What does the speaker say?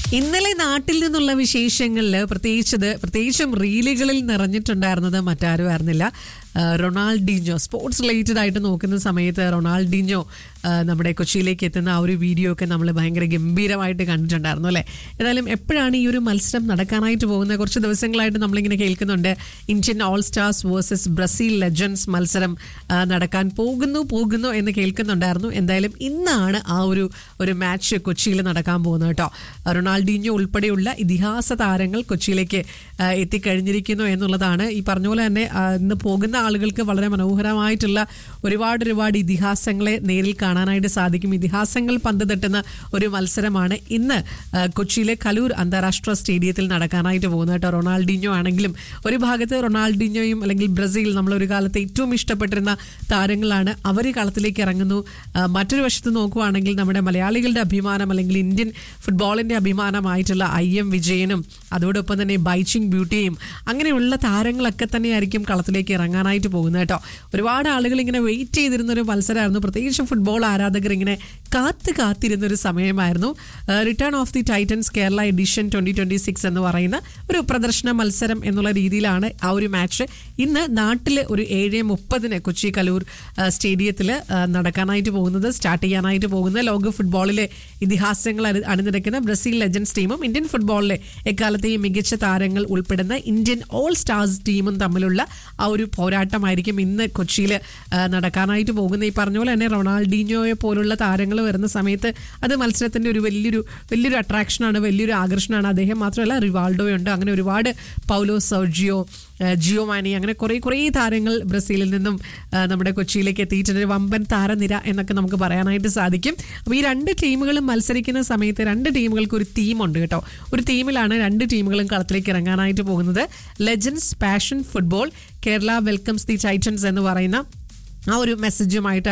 ഇന്നലെ നാട്ടിൽ നിന്നുള്ള വിശേഷങ്ങളിൽ പ്രത്യേകിച്ചത് പ്രത്യേകിച്ചും റീലുകളിൽ നിറഞ്ഞിട്ടുണ്ടായിരുന്നത് മറ്റാരും ആയിരുന്നില്ല ആ, റൊണാൾഡിഞ്ഞോ സ്പോർട്സ് റിലേറ്റഡ് ആയിട്ട് നോക്കുന്ന സമയത്ത് റൊണാൾഡിഞ്ഞോ ആ, നമ്മുടെ കൊച്ചിയിലേക്ക് എത്തുന്ന ആ ഒരു വീഡിയോ ഒക്കെ നമ്മൾ ഭയങ്കര ഗംഭീരമായിട്ട് കണ്ടിട്ടുണ്ടായിരുന്നു അല്ലേ ഏതായാലും എപ്പോഴാണ് ഈ ഒരു മത്സരം നടക്കാനായിട്ട് പോകുന്നത് കുറച്ച് ദിവസങ്ങളായിട്ട് നമ്മളിങ്ങനെ കേൾക്കുന്നുണ്ട് Indian all stars versus Brazil legends മത്സരം ആ, നടക്കാൻ പോകുന്നു പോകുന്നു എന്ന് കേൾക്കുന്നുണ്ടായിരുന്നു എന്തായാലും ഇന്നാണ് ആ ഒരു ഒരു മാച്ച് കൊച്ചിയിൽ നടക്കാൻ പോകുന്നത് കേട്ടോ റൊണാൾഡീഞ്ഞോ ഉൾപ്പെടെയുള്ള ഇതിഹാസ താരങ്ങൾ കൊച്ചിയിലേക്ക് ആ, എത്തിക്കഴിഞ്ഞിരിക്കുന്നു എന്നുള്ളതാണ് ഈ പറഞ്ഞ പോലെ തന്നെ ആ, ഇന്ന് പോകുന്ന ആളുകൾക്ക് വളരെ മനോഹരമായിട്ടുള്ള ഒരുപാട് ഒരുപാട് ഇതിഹാസങ്ങളെ നേരിൽ കാണാനായിട്ട് സാധിക്കും ഇതിഹാസങ്ങൾ പന്ത് തട്ടുന്ന ഒരു മത്സരമാണ് ഇന്ന് ആ, കൊച്ചിയിലെ കലൂർ അന്താരാഷ്ട്ര സ്റ്റേഡിയത്തിൽ നടക്കാനായിട്ട് പോകുന്നത് കേട്ടോ റൊണാൾഡിഞ്ഞോ ആണെങ്കിലും ഒരു ഭാഗത്ത് റൊണാൾഡിഞ്ഞോയും അല്ലെങ്കിൽ ബ്രസീൽ നമ്മൾ ഒരു കാലത്ത് ഏറ്റവും ഇഷ്ടപ്പെട്ടിരുന്ന താരങ്ങളാണ് അവർ കളത്തിലേക്ക് ഇറങ്ങുന്നു ആ, മറ്റൊരു വശത്ത് നോക്കുവാണെങ്കിൽ നമ്മുടെ മലയാളികളുടെ അഭിമാനം അല്ലെങ്കിൽ ഇന്ത്യൻ ഫുട്ബോളിന്റെ അഭിമാനമായിട്ടുള്ള ഐ എം വിജയനും അതോടൊപ്പം തന്നെ ബൈച്ചിങ് ബ്യൂട്ടിയും അങ്ങനെയുള്ള താരങ്ങളൊക്കെ തന്നെയായിരിക്കും കളത്തിലേക്ക് ഇറങ്ങാനായിട്ട് പോകുന്നത് കേട്ടോ ഒരുപാട് ആളുകൾ ഇങ്ങനെ വെയിറ്റ് ചെയ്തിരുന്ന ഒരു മത്സരമായിരുന്നു പ്രത്യേകിച്ച് ഫുട്ബോൾ ആരാധകർ ഇങ്ങനെ കാത്ത് കാത്തിരുന്ന ഒരു സമയമായിരുന്നു return of the titans Kerala edition twenty twenty six എന്ന് പറയുന്ന ഒരു പ്രദർശന മത്സരം എന്നുള്ള രീതിയിലാണ് ആ ഒരു മാച്ച് ഇന്ന് നാട്ടിൽ ഒരു ഏഴ് മുപ്പതിന് കൊച്ചി കലൂർ സ്റ്റേഡിയത്തിൽ നടക്കാനായിട്ട് പോകുന്നത് സ്റ്റാർട്ട് ചെയ്യാനായിട്ട് പോകുന്നത് ലോക ഫുട്ബോളിലെ ഇതിഹാസങ്ങൾ അണി- അണിനിരക്കുന്ന ബ്രസീൽ ലെജൻസ് ടീമും ഇന്ത്യൻ ഫുട്ബോളിലെ എക്കാലത്തെയും മികച്ച താരങ്ങൾ ഉൾപ്പെടുന്ന ഇന്ത്യൻ ഓൾ സ്റ്റാർസ് ടീമും തമ്മിലുള്ള ആ ഒരു പോരാട്ടമായിരിക്കും ഇന്ന് കൊച്ചിയിൽ നടക്കാനായിട്ട് പോകുന്നത് ഈ പറഞ്ഞ പോലെ തന്നെ റൊണാൾഡീഞ്ഞോയെ പോലുള്ള താരങ്ങൾ വരുന്ന സമയത്ത് അത് മത്സരത്തിന്റെ ഒരു വലിയൊരു വലിയൊരു അട്രാക്ഷനാണ് വലിയൊരു ആകർഷണമാണ് അദ്ദേഹം മാത്രമല്ല റിവാൾഡോ ഉണ്ട് അങ്ങനെ ഒരുപാട് പൗലോ സൗജിയോ ജിയോമാനി അങ്ങനെ കുറേ കുറേ താരങ്ങൾ ബ്രസീലിൽ നിന്നും ആ, നമ്മുടെ കൊച്ചിയിലേക്ക് എത്തിയിട്ടുണ്ട് ഒരു വമ്പൻ താരനിര എന്നൊക്കെ നമുക്ക് പറയാനായിട്ട് സാധിക്കും അപ്പോൾ ഈ രണ്ട് ടീമുകളും മത്സരിക്കുന്ന സമയത്ത് രണ്ട് ടീമുകൾക്ക് ഒരു ടീമുണ്ട് കേട്ടോ ഒരു ടീമിലാണ് രണ്ട് ടീമുകളും കളത്തിലേക്ക് ഇറങ്ങാനായിട്ട് പോകുന്നത് legends passion football Kerala welcomes the titans എന്ന് പറയുന്ന ആ ഒരു മെസ്സേജുമായിട്ട്